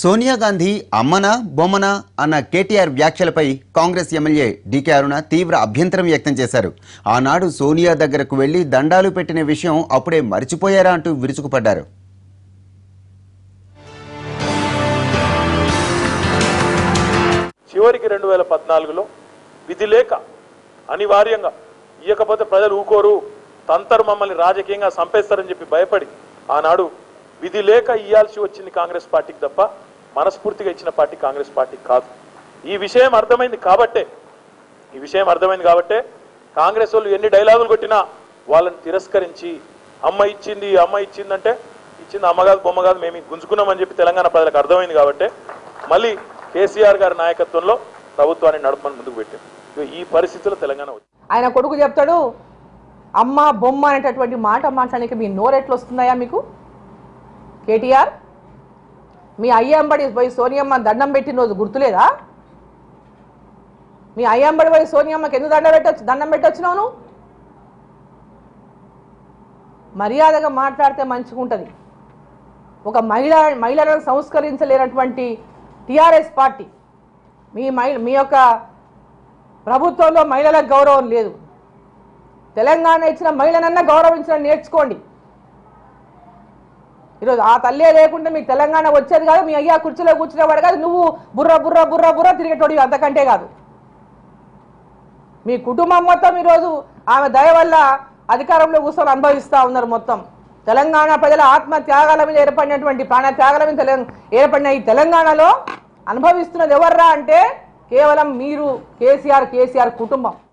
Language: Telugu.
సోనియా గాంధీ అమ్మనా బొమ్మనా అన్న కేటీఆర్ వ్యాఖ్యలపై కాంగ్రెస్ ఎమ్మెల్యే డీకే అరుణ తీవ్ర అభ్యంతరం వ్యక్తం చేశారు ఆనాడు సోనియా దగ్గరకు వెళ్లి దండాలు పెట్టిన విషయం అప్పుడే మర్చిపోయారా అంటూ విరుచుకుపడ్డారు చివరికి రెండు వేల పద్నాలుగులో విధి లేక అనివార్యంగా ఇవ్వకపోతే ప్రజలు ఊకోరు తంతరు మమ్మల్ని రాజకీయంగా సంపేస్తారని చెప్పి భయపడి ఆనాడు విధి లేక ఇయ్యాల్సి వచ్చింది కాంగ్రెస్ పార్టీకి తప్ప మనస్ఫూర్తిగా ఇచ్చిన పార్టీ కాంగ్రెస్ పార్టీ కాదు ఈ విషయం అర్థమైంది కాబట్టే ఈ విషయం అర్థమైంది కాబట్టే కాంగ్రెస్ వాళ్ళు ఎన్ని డైలాగులు కొట్టినా వాళ్ళని తిరస్కరించి అమ్మ ఇచ్చింది అమ్మ ఇచ్చిందంటే ఇచ్చింది అమ్మ కాదు బొమ్మ కాదు మేము గుంజుకున్నామని చెప్పి తెలంగాణ ప్రజలకు అర్థమైంది కాబట్టి మళ్ళీ కేసీఆర్ గారి నాయకత్వంలో ప్రభుత్వాన్ని నడపమని ముందుకు పెట్టారు ఇగో ఈ పరిస్థితుల్లో తెలంగాణ వచ్చింది ఆయన కొడుకు చెప్తాడు అమ్మ బొమ్మ అనేటటువంటి మాట మాట్లాడడానికి మీ నోరెట్లు వస్తున్నాయా మీకు కేటీఆర్ మీ అయ్యంబడి పోయి సోనియమ్మ దండం పెట్టిన రోజు గుర్తులేదా మీ అయ్యంబడి పోయి సోనియమ్మకి ఎందుకు దండం పెట్టొచ్చు దండం పెట్టొచ్చినావు నువ్వు మర్యాదగా మాట్లాడితే మంచిగా ఉంటుంది ఒక మహిళ మహిళలను సంస్కరించలేనటువంటి టిఆర్ఎస్ పార్టీ మీ మహిళ మీ యొక్క ప్రభుత్వంలో మహిళలకు గౌరవం లేదు తెలంగాణ ఇచ్చిన మహిళనన్నా గౌరవించడం నేర్చుకోండి ఈరోజు ఆ తల్లే లేకుండా మీకు తెలంగాణ వచ్చేది కాదు మీ అయ్యా కుర్చీలో కూర్చునేవాడు కాదు నువ్వు బుర్ర బుర్ర బుర్ర బుర్ర తిరిగేటోడి అంతకంటే కాదు మీ కుటుంబం మొత్తం ఈరోజు ఆమె దయ వల్ల అధికారంలో కూర్చొని అనుభవిస్తూ ఉన్నారు మొత్తం తెలంగాణ ప్రజల ఆత్మ త్యాగాల మీద ఏర్పడినటువంటి ప్రాణ త్యాగాల మీద తెలం- ఏర్పడిన ఈ తెలంగాణలో అనుభవిస్తున్నది ఎవర్రా అంటే కేవలం మీరు కేసీఆర్ కేసీఆర్ కుటుంబం